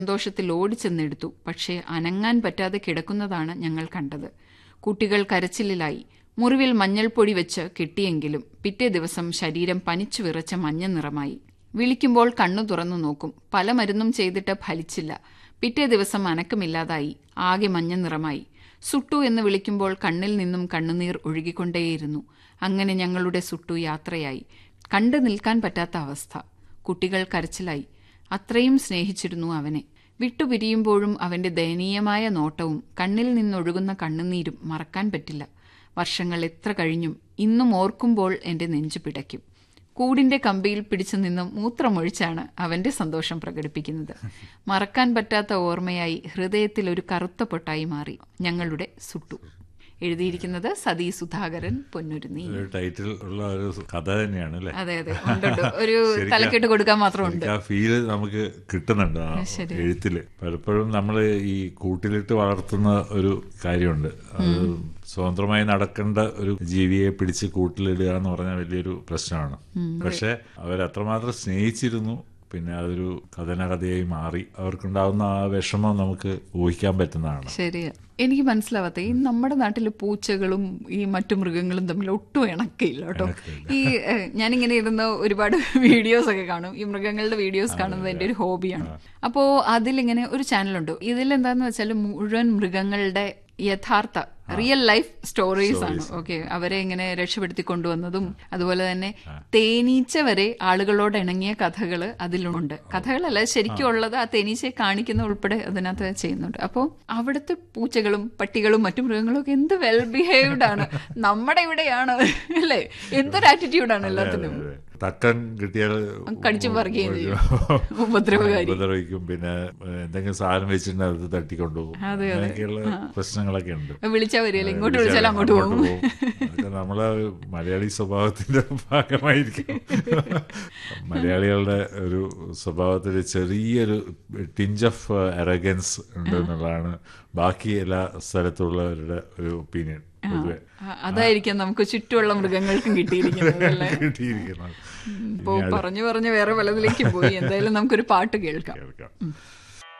സന്തോഷത്തിൽ ഓടിച്ചെന്നെടുത്തു പക്ഷേ അനങ്ങാൻ പറ്റാതെ കിടക്കുന്നതാണ് ഞങ്ങൾ കണ്ടത് കുട്ടികൾ കരച്ചിലിലായി മുറിവിൽ മഞ്ഞൾപ്പൊടി വെച്ച് കെട്ടിയെങ്കിലും പിറ്റേ ദിവസം ശരീരം പനിച്ചു വിറച്ച മഞ്ഞ നിറമായി വിളിക്കുമ്പോൾ കണ്ണു തുറന്നു നോക്കും പല മരുന്നും ചെയ്തിട്ട് ഫലിച്ചില്ല പിറ്റേ ദിവസം അനക്കമില്ലാതായി ആകെ മഞ്ഞ നിറമായി സുട്ടു എന്ന് വിളിക്കുമ്പോൾ കണ്ണിൽ നിന്നും കണ്ണുനീർ ഒഴുകിക്കൊണ്ടേയിരുന്നു അങ്ങനെ ഞങ്ങളുടെ സുട്ടു യാത്രയായി കണ്ടു നിൽക്കാൻ പറ്റാത്ത അവസ്ഥ കുട്ടികൾ കരച്ചിലായി അത്രയും സ്നേഹിച്ചിരുന്നു അവനെ വിട്ടുപിരിയുമ്പോഴും അവന്റെ ദയനീയമായ നോട്ടവും കണ്ണിൽ നിന്നൊഴുകുന്ന കണ്ണുനീരും മറക്കാൻ പറ്റില്ല വർഷങ്ങൾ എത്ര കഴിഞ്ഞും ഇന്നും ഓർക്കുമ്പോൾ എന്റെ നെഞ്ചു പിടയ്ക്കും കൂടിന്റെ കമ്പിയിൽ പിടിച്ചു നിന്നും മൂത്രമൊഴിച്ചാണ് അവന്റെ സന്തോഷം പ്രകടിപ്പിക്കുന്നത് മറക്കാൻ പറ്റാത്ത ഓർമ്മയായി ഹൃദയത്തിൽ ഒരു കറുത്ത പൊട്ടായി മാറി ഞങ്ങളുടെ സുട്ടു എഴുതിയിരിക്കുന്നത് സതീ സുധാകരൻ പൊന്നുരുന്നി ഒരു ടൈറ്റിൽ ഉള്ള ഒരു കഥ തന്നെയാണ് അല്ലേ അതെ അതെ ഉണ്ട്, ഉണ്ട്. ഒരു ശരിക്കും- തലക്കെട്ട് കൊടുക്കാൻ മാത്രമുണ്ട് ശരിക്കും ആ ഫീല് നമുക്ക് കിട്ടുന്നുണ്ട് ആ എഴുത്തില് പലപ്പോഴും നമ്മൾ ഈ കൂട്ടിലിട്ട് വളർത്തുന്ന ഒരു കാര്യമുണ്ട് അത് സ്വതന്ത്രമായി നടക്കേണ്ട ഒരു ജീവിയെ പിടിച്ച് കൂട്ടിലിടുക എന്ന് പറഞ്ഞാൽ വലിയൊരു പ്രശ്നമാണ് പക്ഷെ അവരത്രമാത്രം സ്നേഹിച്ചിരുന്നു പിന്നെ അതൊരു കഥനകഥയായി മാറി അവർക്കുണ്ടാവുന്ന ആ വിഷമം നമുക്ക് ഊഹിക്കാൻ പറ്റുന്നതാണ് ശരിയാ എനിക്ക് മനസ്സിലാവാത്ത ഈ നമ്മുടെ നാട്ടിൽ പൂച്ചകളും ഈ മറ്റു മൃഗങ്ങളും തമ്മിൽ ഒട്ടും ഇണക്കയില്ല കേട്ടോ ഈ ഏഹ്, ഞാനിങ്ങനെ ഇരുന്ന് ഒരുപാട് വീഡിയോസ് ഒക്കെ കാണും ഈ മൃഗങ്ങളുടെ വീഡിയോസ് കാണുന്നത് എൻ്റെ ഒരു ഹോബിയാണ് അപ്പോൾ അതിലിങ്ങനെ ഒരു ചാനലുണ്ട് ഇതിലെന്താന്ന് വെച്ചാൽ മുഴുവൻ മൃഗങ്ങളുടെ യഥാർത്ഥ റിയൽ ലൈഫ് സ്റ്റോറീസ് ആണ് ഓക്കെ അവരെ ഇങ്ങനെ രക്ഷപ്പെടുത്തി കൊണ്ടുവന്നതും അതുപോലെ തന്നെ തേനീച്ച വരെ ആളുകളോട് ഇണങ്ങിയ കഥകൾ അതിലുണ്ട് കഥകളല്ല ശരിക്കും ഉള്ളത് ആ തേനീച്ചയെ കാണിക്കുന്ന ഉൾപ്പെടെ അതിനകത്ത് ചെയ്യുന്നുണ്ട് അപ്പോൾ അവിടുത്തെ പൂച്ചകളും പട്ടികളും മറ്റു മൃഗങ്ങളും ഒക്കെ എന്ത് വെൽ ബിഹേവ്ഡ് ആണ് നമ്മുടെ ഇവിടെയാണ് അല്ലേ എന്തൊരു ആറ്റിറ്റ്യൂഡാണ് എല്ലാത്തിനും തക്കൻ കിട്ടിയാൽ കടിച്ചു പറിക്കുകയും ചെയ്യും ഉപദ്രവകാരി ഉപദ്രവിക്കും പിന്നെ എന്തെങ്കിലും സാധനം വെച്ചിട്ടുണ്ട് അത് തട്ടിക്കൊണ്ടുപോകും അങ്ങനെയൊക്കെയുള്ള പ്രശ്നങ്ങളൊക്കെ ഉണ്ട് വിളിച്ചാൽ വരികയില്ല ഇങ്ങോട്ട് വിളിച്ചാൽ അങ്ങോട്ട് പോകും അതൊക്കെ നമ്മളെ മലയാളി സ്വഭാവത്തിന്റെ ഭാഗമായിരിക്കും മലയാളികളുടെ ഒരു സ്വഭാവത്തിൽ ചെറിയൊരു ടിഞ്ച് ഓഫ് അറഗൻസ് ഉണ്ട് എന്നുള്ളതാണ് ബാക്കി എല്ലാ സ്ഥലത്തുള്ളവരുടെ ഒരു ഒപ്പീനിയൻ പൊതുവെ ആ, അതായിരിക്കാം നമുക്ക് ചുറ്റുമുള്ള മൃഗങ്ങൾക്കും കിട്ടിയിരിക്കുന്നത് അല്ലേ കിട്ടിയിരിക്കുന്നത് ഇപ്പോ പറഞ്ഞു പറഞ്ഞു വേറെ പലതിലേക്ക് പോയി എന്തായാലും നമുക്കൊരു പാട്ട് കേൾക്കാം കേൾക്കാം